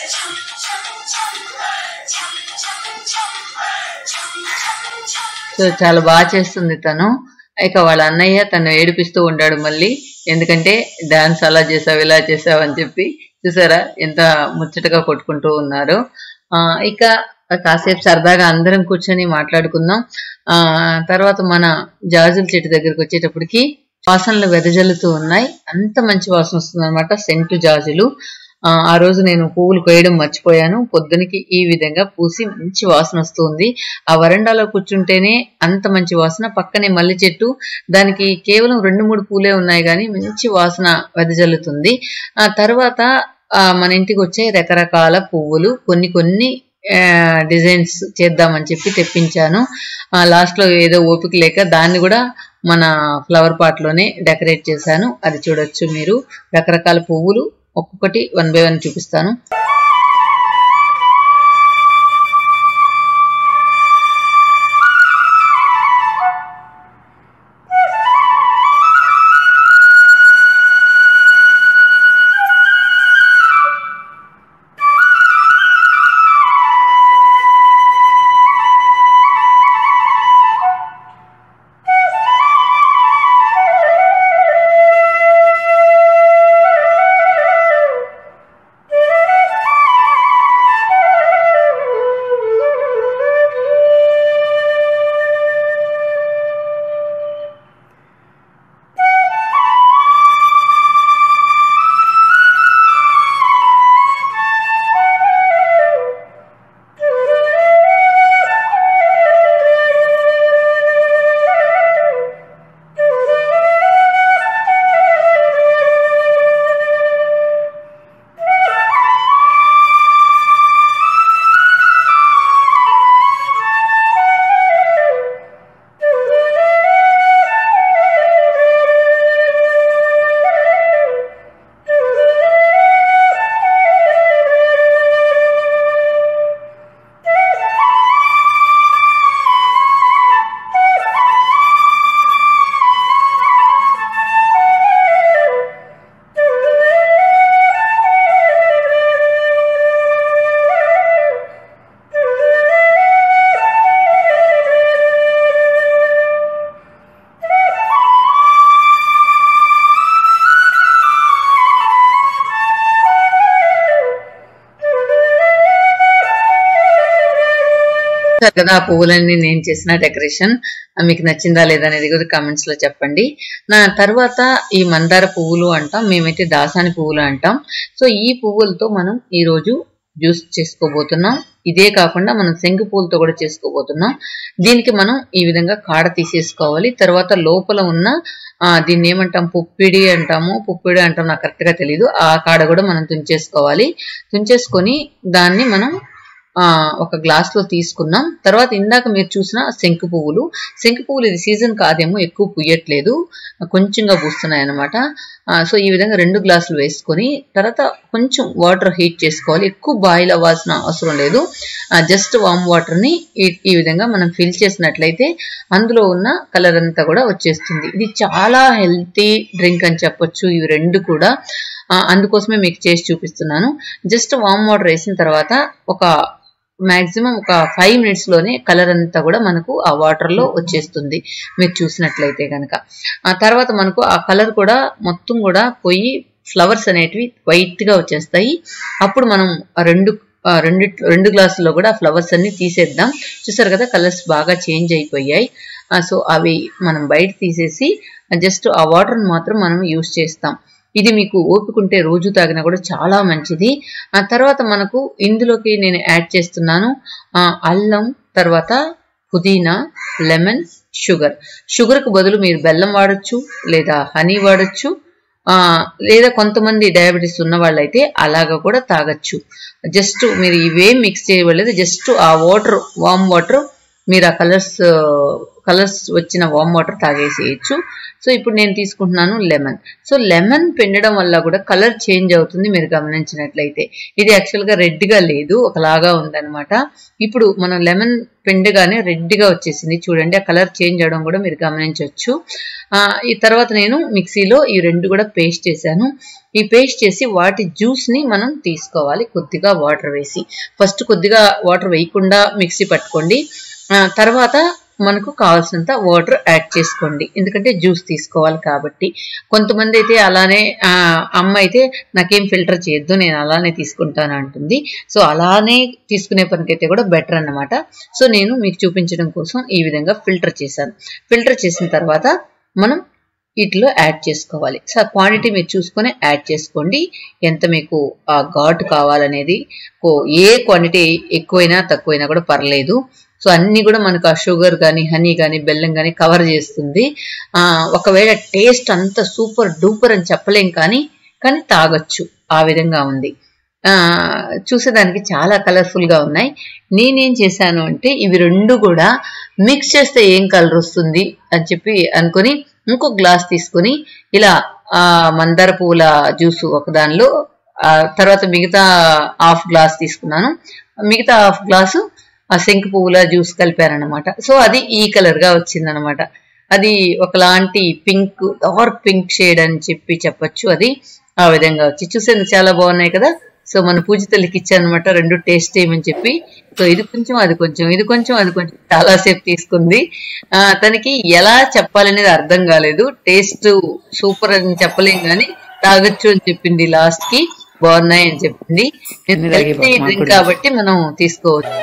So చాలా బాగా చేస్తుంది తను ఇక వాళ్ళ అన్నయ్య తను ఏడిపిస్తూ ఉంటాడు మళ్ళీ ఎందుకంటే డాన్స్ అలా చేసావు ఇలా చేసావు అని చెప్పి చూసారా ఎంత ముచ్చటగా కొట్టుకుంటూ ఉన్నారు ఆ, ఇక కాసేపు సరదాగా అందరం కూర్చొని మాట్లాడుకుందాం ఆ తర్వాత మన జాజుల చెట్టు దగ్గరికి వచ్చేటప్పటికి వాసనలు వెదజల్లుతూ ఉన్నాయి అంత మంచి వాసన వస్తుంది అనమాట సెంటు జాజులు ఆ, ఆ రోజు నేను పువ్వులు కోయడం మర్చిపోయాను పొద్దునకి ఈ విధంగా పూసి మంచి వాసన వస్తుంది ఆ వరండాలో కూర్చుంటేనే అంత మంచి వాసన పక్కనే మల్లె చెట్టు దానికి కేవలం రెండు మూడు పూలే ఉన్నాయి కానీ మంచి వాసన వెదజల్లుతుంది ఆ తర్వాత ఆ, మన ఇంటికి వచ్చే రకరకాల పువ్వులు కొన్ని కొన్ని డిజైన్స్ చేద్దామని చెప్పి తెప్పించాను లాస్ట్ లో ఏదో ఓపిక లేక దాన్ని కూడా మన ఫ్లవర్ పాట్ లోనే డెకరేట్ చేశాను అది చూడొచ్చు మీరు రకరకాల పువ్వులు ఒక్కొక్కటి వన్ బై వన్ చూపిస్తాను చూసారు కదా ఆ పువ్వులన్నీ నేను చేసిన డెకరేషన్ మీకు నచ్చిందా లేదా అనేది కూడా కామెంట్స్ లో చెప్పండి నా తర్వాత ఈ మందార పువ్వులు అంటాం మేమైతే దాసాని పువ్వులు అంటాం సో ఈ పువ్వులతో మనం ఈ రోజు జ్యూస్ చేసుకోబోతున్నాం ఇదే కాకుండా మనం శంకు పూలతో కూడా చేసుకోబోతున్నాం దీనికి మనం ఈ విధంగా కాడ తీసేసుకోవాలి తర్వాత లోపల ఉన్న ఆ, దీన్ని ఏమంటాం పుప్పిడి అంటాము పుప్పిడి అంటాం నాకు కరెక్ట్ గా తెలియదు ఆ కాడ కూడా మనం తుంచేసుకోవాలి తుంచేసుకొని దాన్ని మనం ఆ, ఒక గ్లాస్ లో తీసుకున్నాం తర్వాత ఇందాక మీరు చూసిన శంకు పువ్వులు శంకు పువ్వులు ఇది సీజన్ కాదేమో ఎక్కువ పుయ్యట్లేదు కొంచెంగా పూస్తున్నాయి అనమాట సో ఈ విధంగా రెండు గ్లాసులు వేసుకొని తర్వాత కొంచెం వాటర్ హీట్ చేసుకోవాలి ఎక్కువ బాయిల్ అవ్వాల్సిన అవసరం లేదు జస్ట్ వామ్ వాటర్ ని ఈ ఈ విధంగా మనం ఫిల్ చేసినట్లయితే అందులో ఉన్న కలర్ అంతా కూడా వచ్చేస్తుంది ఇది చాలా హెల్తీ డ్రింక్ అని చెప్పొచ్చు ఇవి రెండు కూడా ఆ, అందుకోసమే మీకు చేసి చూపిస్తున్నాను జస్ట్ వామ్ వాటర్ వేసిన తర్వాత ఒక మాక్సిమం ఒక ఫైవ్ మినిట్స్ లోనే కలర్ అంతా కూడా మనకు ఆ వాటర్ లో వచ్చేస్తుంది మీరు చూసినట్లయితే కనుక ఆ తర్వాత మనకు ఆ కలర్ కూడా మొత్తం కూడా పోయి ఫ్లవర్స్ అనేటివి వైట్ గా వచ్చేస్తాయి అప్పుడు మనం ఆ రెండు ఆ రెండు రెండు గ్లాసుల్లో కూడా ఫ్లవర్స్ అన్ని తీసేద్దాం చూసారు కదా కలర్స్ బాగా చేంజ్ అయిపోయాయి ఆ, సో అవి మనం బయట తీసేసి జస్ట్ ఆ వాటర్ మాత్రం మనం యూస్ చేస్తాం ఇది మీకు ఓపికంటే రోజు తాగినా కూడా చాలా మంచిది ఆ తర్వాత మనకు ఇందులోకి నేను యాడ్ చేస్తున్నాను ఆ, అల్లం తర్వాత పుదీనా లెమన్ షుగర్ షుగర్కు బదులు మీరు బెల్లం వాడచ్చు లేదా హనీ వాడచ్చు ఆ, లేదా కొంతమంది డయాబెటీస్ ఉన్న వాళ్ళైతే అలాగా కూడా తాగొచ్చు జస్ట్ మీరు ఇవేం మిక్స్ చేయలేదు జస్ట్ ఆ వాటర్ వామ్ వాటర్ మీరు ఆ కలర్స్ కలర్స్ వచ్చిన వామ్ వాటర్ తాగేసేయచ్చు సో ఇప్పుడు నేను తీసుకుంటున్నాను లెమన్ సో లెమన్ పిండడం వల్ల కూడా కలర్ చేంజ్ అవుతుంది మీరు గమనించినట్లయితే ఇది యాక్చువల్గా రెడ్గా లేదు ఒకలాగా ఉందన్నమాట ఇప్పుడు మనం లెమన్ పిండగానే రెడ్గా వచ్చేసింది చూడండి ఆ కలర్ చేంజ్ అవడం కూడా మీరు గమనించవచ్చు ఈ తర్వాత నేను మిక్సీలో ఈ రెండు కూడా పేస్ట్ చేశాను ఈ పేస్ట్ చేసి వాటి జ్యూస్ని మనం తీసుకోవాలి కొద్దిగా వాటర్ వేసి ఫస్ట్ కొద్దిగా వాటర్ వేయకుండా మిక్సీ పట్టుకోండి తర్వాత మనకు కావాల్సినంత వాటర్ యాడ్ చేసుకోండి ఎందుకంటే జ్యూస్ తీసుకోవాలి కాబట్టి కొంతమంది అయితే అలానే అమ్మ అయితే నాకేం ఫిల్టర్ చేయొద్దు నేను అలానే తీసుకుంటాను అంటుంది సో అలానే తీసుకునే పనికైతే కూడా బెటర్ అన్నమాట సో నేను మీకు చూపించడం కోసం ఈ విధంగా ఫిల్టర్ చేశాను ఫిల్టర్ చేసిన తర్వాత మనం వీటిలో యాడ్ చేసుకోవాలి సో క్వాంటిటీ మీరు చూసుకొని యాడ్ చేసుకోండి ఎంత మీకు ఆ ఘాటు కావాలనేది ఏ క్వాంటిటీ ఎక్కువైనా తక్కువైనా కూడా పర్లేదు సో అన్నీ కూడా మనకు ఆ షుగర్ కానీ హనీ కానీ బెల్లం కానీ కవర్ చేస్తుంది ఒకవేళ టేస్ట్ అంత సూపర్ డూపర్ అని చెప్పలేం కానీ కానీ తాగొచ్చు ఆ విధంగా ఉంది చూసేదానికి చాలా కలర్ఫుల్గా ఉన్నాయి నేనేం చేశాను అంటే ఇవి రెండు కూడా మిక్స్ చేస్తే ఏం కలర్ వస్తుంది అని చెప్పి అనుకొని ఇంకో గ్లాస్ తీసుకొని ఇలా మందార పువ్వుల జ్యూస్ ఒక దానిలో తర్వాత మిగతా హాఫ్ గ్లాస్ తీసుకున్నాను మిగతా హాఫ్ గ్లాసు ఆ శంకు పువ్వుల జ్యూస్ కలిపారనమాట సో అది ఈ కలర్గా వచ్చిందనమాట అది ఒకలాంటి పింక్ డార్క్ పింక్ షేడ్ అని చెప్పి చెప్పొచ్చు అది ఆ విధంగా వచ్చి చూసేందుకు చాలా బాగున్నాయి కదా సో మన పూజ తల్లికి ఇచ్చానమాట రెండు టేస్ట్ ఏమని చెప్పి సో ఇది కొంచెం అది కొంచెం ఇది కొంచెం అది కొంచెం చాలాసేపు తీసుకుంది తనకి ఎలా చెప్పాలనేది అర్థం కాలేదు టేస్ట్ సూపర్ అని చెప్పలేం కానీ తాగొచ్చు అని చెప్పింది లాస్ట్ కి బాగున్నాయి అని చెప్పింది డ్రింక్ కాబట్టి మనం తీసుకోవచ్చు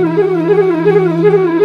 Thank you.